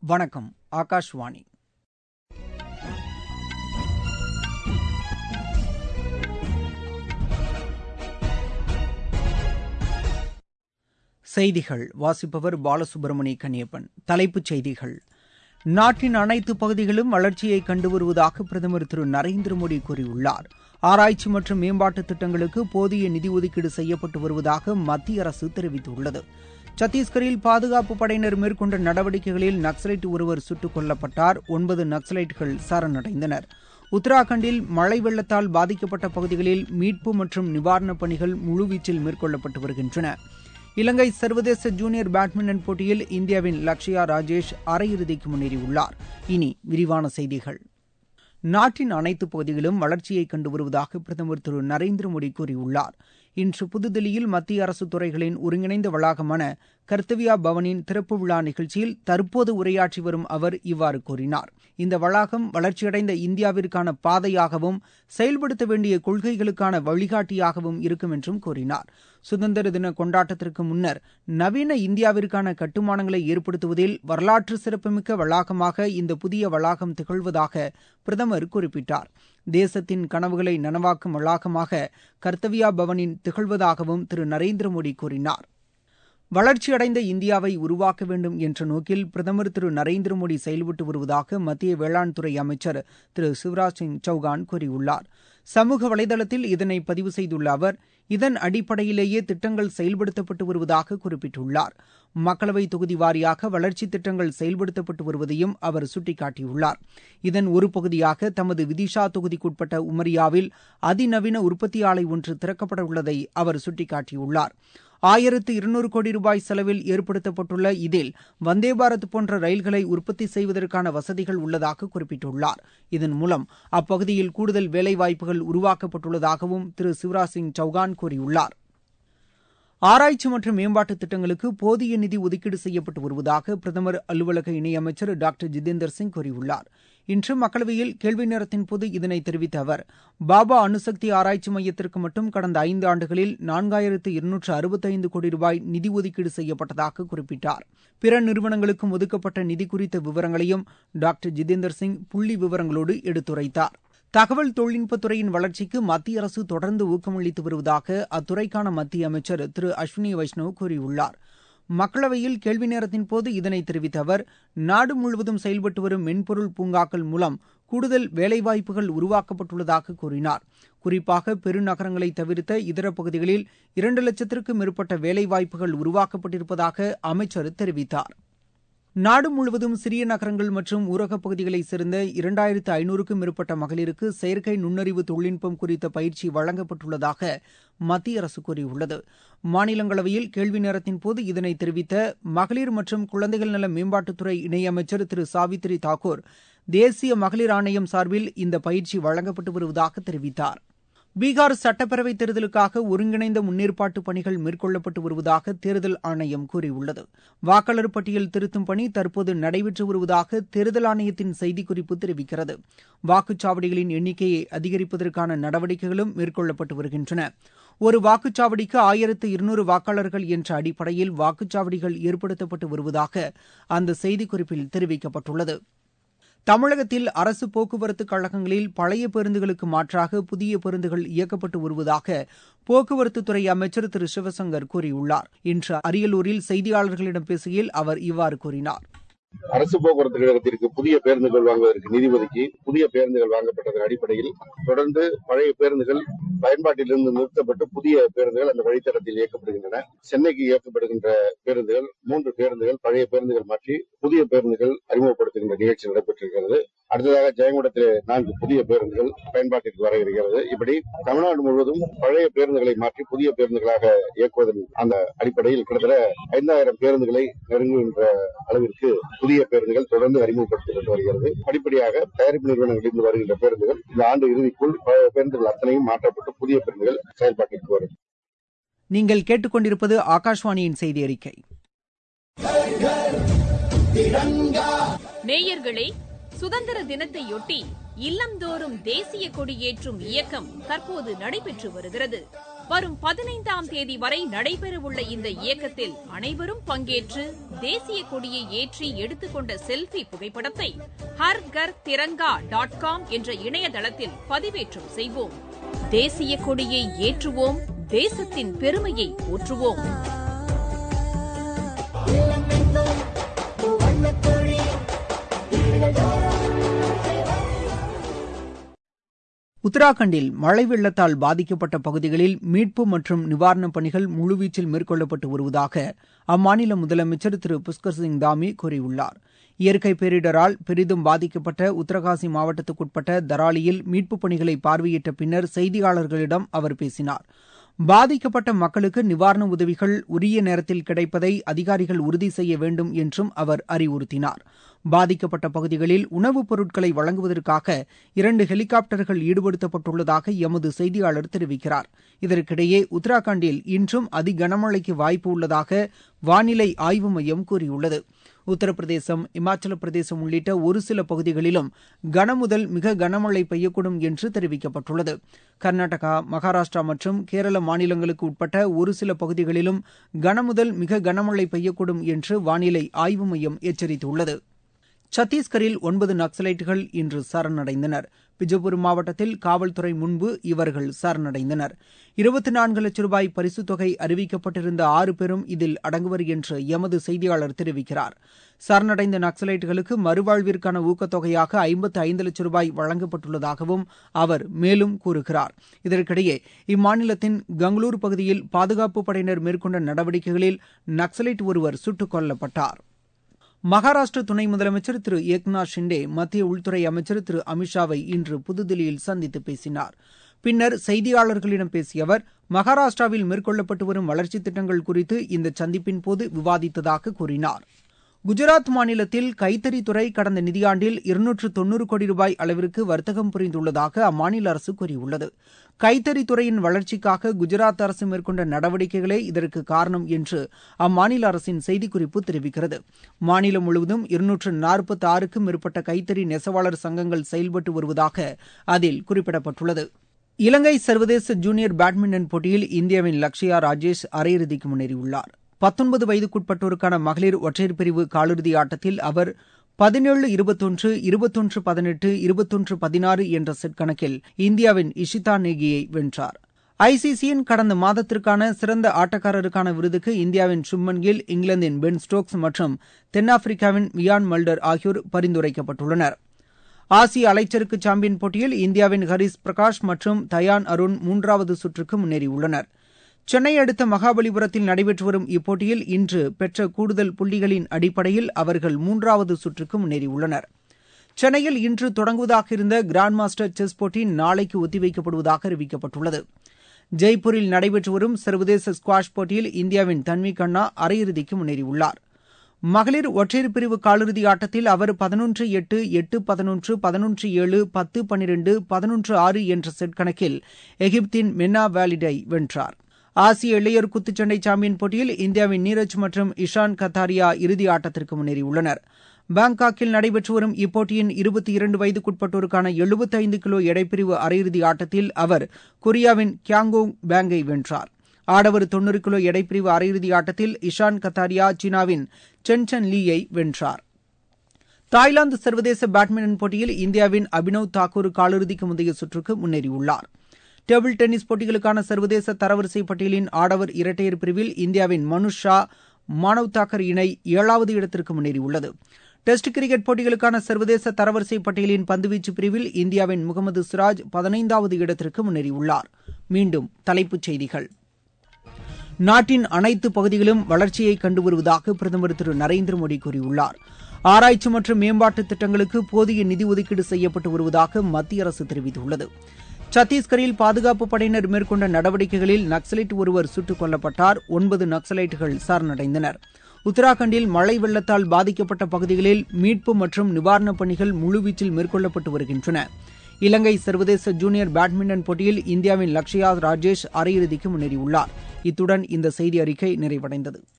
வணக்கம் ஆகாஷ்வாணி செய்திகள் வாசிப்பவர் பாலசுப்ரமணி கன்னியப்பன் தலைப்புச் செய்திகள் நாட்டின் அனைத்து பகுதிகளும் வளர்ச்சியை கண்டு வருவதாக பிரதமர் திரு நரேந்திர மோடி கூறியுள்ளார் ஆராய்ச்சி மற்றும் மேம்பாட்டு திட்டங்களுக்கு போதிய நிதி ஒதுக்கீடு செய்யப்பட்டு வருவதாக மத்திய அரசு தெரிவித்துள்ளது சத்தீஸ்கரில் பாதுகாப்பு படையினர் மேற்கொண்ட நடவடிக்கைகளில் நக்சலைட் ஒருவர் சுட்டுக் கொல்லப்பட்டார் ஒன்பது நக்சலைட்டுகள் சரணடைந்தனர் உத்தராகண்டில் மழை வெள்ளத்தால் பாதிக்கப்பட்ட பகுதிகளில் மீட்பு மற்றும் நிவாரணப் பணிகள் முழுவீச்சில் மேற்கொள்ளப்பட்டு வருகின்றன இலங்கை சர்வதேச ஜூனியர் பேட்மிண்டன் போட்டியில் இந்தியாவின் லக்ஷயா ராஜேஷ் அரையிறுதிக்கு முன்னேறியுள்ளார் இனி விரிவான செய்திகள் நாட்டின் அனைத்து பகுதிகளும் வளர்ச்சியை கண்டு வருவதாக பிரதமர் திரு நரேந்திர மோடி கூறியுள்ளார் இன்று புதுதில்லியில் மத்திய அரசு துறைகளின் ஒருங்கிணைந்த வளாகமான கர்த்தவியா பவனின் திறப்பு விழா நிகழ்ச்சியில் தற்போது உரையாற்றி வரும் அவர் இவ்வாறு கூறினார் இந்த வளாகம் வளர்ச்சியடைந்த இந்தியாவிற்கான பாதையாகவும் செயல்படுத்த வேண்டிய கொள்கைகளுக்கான வழிகாட்டியாகவும் இருக்கும் என்றும் கூறினார் சுதந்திர தின கொண்டாட்டத்திற்கு முன்னர் நவீன இந்தியாவிற்கான கட்டுமானங்களை ஏற்படுத்துவதில் வரலாற்று சிறப்புமிக்க வளாகமாக இந்த புதிய வளாகம் திகழ்வதாக பிரதமர் குறிப்பிட்டார் தேசத்தின் கனவுகளை நனவாக்கும் வளாகமாக கர்த்தவியா பவனின் திகழ்வதாகவும் திரு நரேந்திர மோடி கூறினார் வளர்ச்சியடைந்த இந்தியாவை உருவாக்க வேண்டும் என்ற நோக்கில் பிரதமர் திரு நரேந்திர மோடி செயல்பட்டு வருவதாக மத்திய வேளாண் துறை அமைச்சர் திரு சிவராஜ் சிங் சௌகான் கூறியுள்ளார் சமூக வலைதளத்தில் இதனை பதிவு செய்துள்ள அவர் இதன் அடிப்படையிலேயே திட்டங்கள் செயல்படுத்தப்பட்டு வருவதாக குறிப்பிட்டுள்ளார் மக்களவை தொகுதி வாரியாக வளர்ச்சித் திட்டங்கள் செயல்படுத்தப்பட்டு வருவதையும் அவர் சுட்டிக்காட்டியுள்ளார் இதன் ஒரு பகுதியாக தமது விதிஷா தொகுதிக்குட்பட்ட உமரியாவில் அதிநவீன உற்பத்தி ஆலை ஒன்று திறக்கப்பட உள்ளதை அவர் சுட்டிக்காட்டியுள்ளார் ஆயிரத்து இருநூறு கோடி ரூபாய் செலவில் ஏற்படுத்தப்பட்டுள்ள இதில் வந்தே பாரத் போன்ற ரயில்களை உற்பத்தி செய்வதற்கான வசதிகள் உள்ளதாக குறிப்பிட்டுள்ளார் இதன் மூலம் அப்பகுதியில் கூடுதல் வேலைவாய்ப்புகள் உருவாக்கப்பட்டுள்ளதாகவும் திரு சிவராஜ் சிங் சௌகான் கூறியுள்ளார் ஆராய்ச்சி மற்றும் மேம்பாட்டு திட்டங்களுக்கு போதிய நிதி ஒதுக்கீடு செய்யப்பட்டு வருவதாக பிரதமர் அலுவலக இணையமைச்சர் டாக்டர் ஜிதேந்தர் சிங் கூறியுள்ளார் இன்று மக்களவையில் கேள்வி நேரத்தின் போது இதனை தெரிவித்த அவர் பாபா அணுசக்தி ஆராய்ச்சி மையத்திற்கு மட்டும் கடந்த ஐந்து ஆண்டுகளில் நான்காயிரத்து இருநூற்று அறுபத்தைந்து கோடி ரூபாய் நிதி ஒதுக்கீடு செய்யப்பட்டதாக குறிப்பிட்டார் பிற நிறுவனங்களுக்கும் ஒதுக்கப்பட்ட நிதி குறித்த விவரங்களையும் டாக்டர் ஜிதேந்தர் சிங் புள்ளி விவரங்களோடு எடுத்துரைத்தார் தகவல் தொழில்நுட்பத்துறையின் வளர்ச்சிக்கு மத்திய அரசு தொடர்ந்து ஊக்கமளித்து வருவதாக அத்துறைக்கான மத்திய அமைச்சர் திரு அஸ்வினி வைஷ்ணவ் கூறியுள்ளார் மக்களவையில் கேள்வி நேரத்தின் போது இதனை தெரிவித்த அவர் நாடு முழுவதும் செயல்பட்டு வரும் மென்பொருள் பூங்காக்கள் மூலம் கூடுதல் வேலைவாய்ப்புகள் உருவாக்கப்பட்டுள்ளதாக கூறினார் குறிப்பாக பெருநகரங்களை தவிர்த்த இதர பகுதிகளில் இரண்டு லட்சத்திற்கும் மேற்பட்ட வேலைவாய்ப்புகள் உருவாக்கப்பட்டிருப்பதாக அமைச்சர் தெரிவித்தார் நாடு முழுவதும் சிறிய நகரங்கள் மற்றும் ஊரகப் பகுதிகளைச் சேர்ந்த இரண்டாயிரத்து ஐநூறுக்கும் மேற்பட்ட மகளிருக்கு செயற்கை நுண்ணறிவு தொழில்நுட்பம் குறித்த பயிற்சி வழங்கப்பட்டுள்ளதாக மத்திய அரசு கூறியுள்ளது மாநிலங்களவையில் கேள்வி நேரத்தின் போது இதனை தெரிவித்த மகளிர் மற்றும் குழந்தைகள் நல மேம்பாட்டுத்துறை இணையமைச்சர் திரு சாவித்ரி தாக்கூர் தேசிய மகளிர் ஆணையம் சார்பில் இந்த பயிற்சி வழங்கப்பட்டு வருவதாக தெரிவித்தார் பீகார் சட்டப்பேரவைத் தேர்தலுக்காக ஒருங்கிணைந்த முன்னேற்பாட்டு பணிகள் மேற்கொள்ளப்பட்டு வருவதாக தேர்தல் ஆணையம் கூறியுள்ளது வாக்காளர் பட்டியல் திருத்தும் பணி தற்போது நடைபெற்று வருவதாக தேர்தல் ஆணையத்தின் செய்திக்குறிப்பு தெரிவிக்கிறது வாக்குச்சாவடிகளின் எண்ணிக்கையை அதிகரிப்பதற்கான நடவடிக்கைகளும் மேற்கொள்ளப்பட்டு வருகின்றன ஒரு வாக்குச்சாவடிக்கு ஆயிரத்து இருநூறு வாக்காளர்கள் என்ற அடிப்படையில் வாக்குச்சாவடிகள் ஏற்படுத்தப்பட்டு வருவதாக அந்த செய்திக்குறிப்பில் தெரிவிக்கப்பட்டுள்ளது தமிழகத்தில் அரசு போக்குவரத்து கழகங்களில் பழைய பேருந்துகளுக்கு மாற்றாக புதிய பேருந்துகள் இயக்கப்பட்டு வருவதாக போக்குவரத்துத்துறை அமைச்சர் திரு சிவசங்கர் கூறியுள்ளார் இன்று அரியலூரில் செய்தியாளர்களிடம் பேசுகையில் அவர் இவ்வாறு கூறினார் அரசு போக்குவரத்து கழகத்திற்கு புதிய பேருந்துகள் வாங்குவதற்கு நிதி ஒதுக்கி புதிய பேருந்துகள் வாங்கப்பட்டதன் அடிப்படையில் தொடர்ந்து பழைய பேருந்துகள் பயன்பாட்டிலிருந்து நிறுத்தப்பட்டு புதிய பேருந்துகள் அந்த வழித்தடத்தில் இயக்கப்படுகின்றன சென்னைக்கு இயக்கப்படுகின்ற பேருந்துகள் மூன்று பேருந்துகள் பழைய பேருந்துகள் மாற்றி புதிய பேருந்துகள் அறிமுகப்படுத்துகின்ற நிகழ்ச்சி நடைபெற்றிருக்கிறது அடுத்ததாக ஜெயங்கொண்டத்திலே நான்கு புதிய பேருந்துகள் பயன்பாட்டிற்கு வர இருக்கிறது இப்படி தமிழ்நாடு முழுவதும் பழைய பேருந்துகளை மாற்றி புதிய பேருந்துகளாக இயக்குவதன் அந்த அடிப்படையில் கிட்டத்தட்ட ஐந்தாயிரம் பேருந்துகளை நெருங்குகின்ற அளவிற்கு புதிய பேருந்துகள் தொடர்ந்து அறிமுகப்படுத்தப்பட்டு வருகிறது படிப்படியாக தயாரிப்பு நிறுவனங்களிலிருந்து வருகின்ற பேருந்துகள் இந்த ஆண்டு இறுதிக்குள் பழைய பேருந்துகள் அத்தனையும் மாற்றப்பட்டு புதிய பேருந்துகள் செயல்பாட்டிற்கு வரும் நீங்கள் கேட்டுக்கொண்டிருப்பது ஆகாஷ்வாணியின் செய்தி அறிக்கை நேயர்களே சுதந்திர தினத்தையொட்டி இல்லந்தோறும் தேசிய கொடி ஏற்றும் இயக்கம் தற்போது நடைபெற்று வருகிறது வரும் பதினைந்தாம் தேதி வரை நடைபெறவுள்ள இந்த இயக்கத்தில் அனைவரும் பங்கேற்று தேசிய கொடியை ஏற்றி எடுத்துக்கொண்ட செல்ஃபி புகைப்படத்தை ஹர் கர் திரங்கா டாட் காம் என்ற இணையதளத்தில் பதிவேற்றம் செய்வோம் தேசிய கொடியை ஏற்றுவோம் தேசத்தின் பெருமையை போற்றுவோம் உத்தராகண்டில் மழை வெள்ளத்தால் பாதிக்கப்பட்ட பகுதிகளில் மீட்பு மற்றும் நிவாரணப் பணிகள் முழுவீச்சில் மேற்கொள்ளப்பட்டு வருவதாக அம்மாநில முதலமைச்சர் திரு புஷ்கர் சிங் தாமி கூறியுள்ளார் இயற்கை பேரிடரால் பெரிதும் பாதிக்கப்பட்ட உத்தரகாசி மாவட்டத்துக்குட்பட்ட தராலியில் மீட்புப் பணிகளை பார்வையிட்ட பின்னர் செய்தியாளர்களிடம் அவர் பேசினார் பாதிக்கப்பட்ட மக்களுக்கு நிவாரண உதவிகள் உரிய நேரத்தில் கிடைப்பதை அதிகாரிகள் உறுதி செய்ய வேண்டும் என்றும் அவர் அறிவுறுத்தினார் பாதிக்கப்பட்ட பகுதிகளில் உணவுப் பொருட்களை வழங்குவதற்காக இரண்டு ஹெலிகாப்டர்கள் ஈடுபடுத்தப்பட்டுள்ளதாக எமது செய்தியாளர் தெரிவிக்கிறார் இதற்கிடையே உத்தராகண்டில் இன்றும் அதி கனமழைக்கு வாய்ப்பு உள்ளதாக வானிலை ஆய்வு மையம் கூறியுள்ளது உத்தரப்பிரதேசம் இமாச்சல பிரதேசம் உள்ளிட்ட ஒரு சில பகுதிகளிலும் கனமுதல் மிக கனமழை பெய்யக்கூடும் என்று தெரிவிக்கப்பட்டுள்ளது கர்நாடகா மகாராஷ்டிரா மற்றும் கேரள மாநிலங்களுக்கு உட்பட்ட ஒரு சில பகுதிகளிலும் கனமுதல் மிக கனமழை பெய்யக்கூடும் என்று வானிலை ஆய்வு மையம் எச்சரித்துள்ளது சத்தீஸ்கரில் ஒன்பது நக்சலைட்டுகள் இன்று சரணடைந்தனர் பிஜப்பூர் மாவட்டத்தில் காவல்துறை முன்பு இவர்கள் சரணடைந்தனர் இருபத்தி நான்கு லட்சம் ரூபாய் பரிசுத் தொகை அறிவிக்கப்பட்டிருந்த ஆறு பேரும் இதில் அடங்குவர் என்று எமது செய்தியாளர் தெரிவிக்கிறார் சரணடைந்த நக்சலைட்டுகளுக்கு மறுவாழ்விற்கான ஊக்கத்தொகையாக ஐம்பத்து ஐந்து லட்சம் ரூபாய் வழங்கப்பட்டுள்ளதாகவும் அவர் மேலும் கூறுகிறார் இதற்கிடையே இம்மாநிலத்தின் கங்களூர் பகுதியில் பாதுகாப்பு படையினர் மேற்கொண்ட நடவடிக்கைகளில் நக்சலைட் ஒருவர் சுட்டுக் கொல்லப்பட்டார் மகாராஷ்டிர துணை முதலமைச்சர் திரு ஏக்நாத் ஷிண்டே மத்திய உள்துறை அமைச்சர் திரு அமித்ஷாவை இன்று புதுதில்லியில் சந்தித்து பேசினார் பின்னர் செய்தியாளர்களிடம் பேசிய அவர் மகாராஷ்டிராவில் மேற்கொள்ளப்பட்டு வரும் வளர்ச்சித் திட்டங்கள் குறித்து இந்த சந்திப்பின் போது விவாதித்ததாக கூறினார் குஜராத் மாநிலத்தில் கைத்தறித்துறை கடந்த நிதியாண்டில் இருநூற்று தொன்னூறு கோடி ரூபாய் அளவிற்கு வர்த்தகம் புரிந்துள்ளதாக அம்மாநில அரசு கூறியுள்ளது கைத்தறித்துறையின் வளர்ச்சிக்காக குஜராத் அரசு மேற்கொண்ட நடவடிக்கைகளே இதற்கு காரணம் என்று அம்மாநில அரசின் செய்திக்குறிப்பு தெரிவிக்கிறது மாநிலம் முழுவதும் இருநூற்று நாற்பத்தி ஆறுக்கும் மேற்பட்ட கைத்தறி நெசவாளர் சங்கங்கள் செயல்பட்டு வருவதாக அதில் குறிப்பிடப்பட்டுள்ளது இலங்கை சர்வதேச ஜூனியர் பேட்மிண்டன் போட்டியில் இந்தியாவின் லக்ஷயா ராஜேஷ் அரையிறுதிக்கு முன்னேறியுள்ளார் பத்தொன்பது வயதுக்குட்பட்டோருக்கான மகளிர் ஒற்றையர் பிரிவு காலிறுதி ஆட்டத்தில் அவர் பதினேழு இருபத்தொன்று இருபத்தொன்று பதினெட்டு இருபத்தொன்று பதினாறு என்ற செட் கணக்கில் இந்தியாவின் இஷிதா நேகியை வென்றார் ஐசிசியின் கடந்த மாதத்திற்கான சிறந்த ஆட்டக்காரருக்கான விருதுக்கு இந்தியாவின் சுப்மன் கில் இங்கிலாந்தின் பென் ஸ்டோக்ஸ் மற்றும் தென்னாப்பிரிக்காவின் வியான் மல்டர் ஆகியோர் பரிந்துரைக்கப்பட்டுள்ளனர் ஆசிய அலைச்சறுக்கு சாம்பியன் போட்டியில் இந்தியாவின் ஹரிஸ் பிரகாஷ் மற்றும் தயான் அருண் மூன்றாவது சுற்றுக்கு முன்னேறியுள்ளனர் சென்னை அடுத்த மகாபலிபுரத்தில் நடைபெற்று வரும் இப்போட்டியில் இன்று பெற்ற கூடுதல் புள்ளிகளின் அடிப்படையில் அவர்கள் மூன்றாவது சுற்றுக்கு முன்னேறியுள்ளனர் சென்னையில் இன்று தொடங்குவதாக இருந்த கிராண்ட் மாஸ்டர் செஸ் போட்டி நாளைக்கு ஒத்திவைக்கப்படுவதாக அறிவிக்கப்பட்டுள்ளது ஜெய்ப்பூரில் நடைபெற்று வரும் சர்வதேச ஸ்குவாஷ் போட்டியில் இந்தியாவின் தன்வி கண்ணா அரையிறுதிக்கு முன்னேறியுள்ளார் மகளிர் ஒற்றையர் பிரிவு காலிறுதி ஆட்டத்தில் அவர் பதினொன்று எட்டு எட்டு பதினொன்று பதினொன்று ஏழு பத்து பன்னிரண்டு பதினொன்று ஆறு என்ற செட் கணக்கில் எகிப்தின் மென்னா வேலிடை வென்றார் ஆசிய இளையோர் குத்துச்சண்டை சாம்பியன் போட்டியில் இந்தியாவின் நீரஜ் மற்றும் இஷான் கத்தாரியா இறுதி ஆட்டத்திற்கு முன்னேறியுள்ளனர் பாங்காக்கில் நடைபெற்று வரும் இப்போட்டியின் இருபத்தி இரண்டு வயதுக்குட்பட்டோருக்கான எழுபத்தைந்து கிலோ எடைப்பிரிவு அரையிறுதி ஆட்டத்தில் அவர் கொரியாவின் கியாங்கோங் பேங்கை வென்றார் ஆடவர் தொன்னூறு கிலோ எடைப்பிரிவு அரையிறுதி ஆட்டத்தில் இஷான் கத்தாரியா சீனாவின் சென்சன் லீயை வென்றார் தாய்லாந்து சர்வதேச பேட்மிண்டன் போட்டியில் இந்தியாவின் அபினவ் தாக்கூர் காலிறுதிக்கு முந்தைய சுற்றுக்கு முன்னேறியுள்ளார் டேபிள் டென்னிஸ் போட்டிகளுக்கான சர்வதேச தரவரிசை பட்டியலின் ஆடவர் இரட்டையர் பிரிவில் இந்தியாவின் மனுஷ் ஷா மானவ் தாக்கர் இணை ஏழாவது இடத்திற்கு முன்னேறியுள்ளது டெஸ்ட் கிரிக்கெட் போட்டிகளுக்கான சர்வதேச தரவரிசை பட்டியலின் பந்துவீச்சு பிரிவில் இந்தியாவின் முகமது சிராஜ் பதினைந்தாவது இடத்திற்கு முன்னேறியுள்ளார் மீண்டும் தலைப்புச் செய்திகள் நாட்டின் அனைத்து பகுதிகளும் வளர்ச்சியை கண்டு வருவதாக பிரதமர் திரு நரேந்திர மோடி கூறியுள்ளார் ஆராய்ச்சி மற்றும் மேம்பாட்டு திட்டங்களுக்கு போதிய நிதி ஒதுக்கீடு செய்யப்பட்டு வருவதாக மத்திய அரசு தெரிவித்துள்ளது சத்தீஸ்கரில் பாதுகாப்பு படையினர் மேற்கொண்ட நடவடிக்கைகளில் நக்சலைட் ஒருவர் சுட்டுக் கொல்லப்பட்டார் ஒன்பது நக்சலைட்டுகள் சரணடைந்தனர் உத்தராகண்டில் மழை வெள்ளத்தால் பாதிக்கப்பட்ட பகுதிகளில் மீட்பு மற்றும் நிவாரணப் பணிகள் முழுவீச்சில் மேற்கொள்ளப்பட்டு வருகின்றன இலங்கை சர்வதேச ஜூனியர் பேட்மிண்டன் போட்டியில் இந்தியாவின் லக்ஷயா ராஜேஷ் அரையிறுதிக்கு முன்னேறியுள்ளார் இத்துடன் இந்த செய்தி அறிக்கை நிறைவடைந்தது